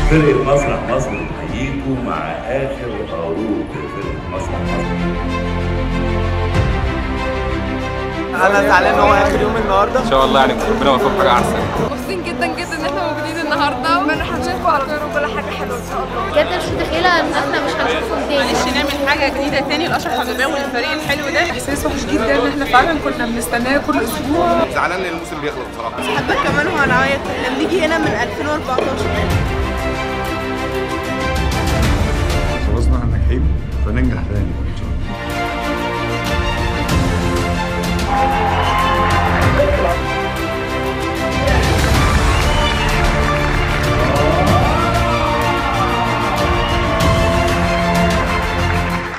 فرقة مسرح مصر بتحييكم مع آخر عروض فرقة مسرح مصر انا زعلان ان هو اخر يوم النهارده ان شاء الله يعني ربنا يوفقك حاجه احسن مبسوطين جدا جدا ان احنا موجودين النهارده وان احنا هنشوفكم على خير وكل حاجه حلوه ان شاء الله بجد مش متخيله ان احنا مش هنشوفهم تاني معلش نعمل حاجه جديده تاني لاشرف حبيباه والفريق الحلو ده احساس وحش جدا ان احنا فعلا كنا بنستناه كل اسبوع زعلان ان الموسم بيخلص بصراحه حابه كمان وهنعيط احنا بنيجي هنا من 2014 خلصنا احنا ناجحين فننجح تاني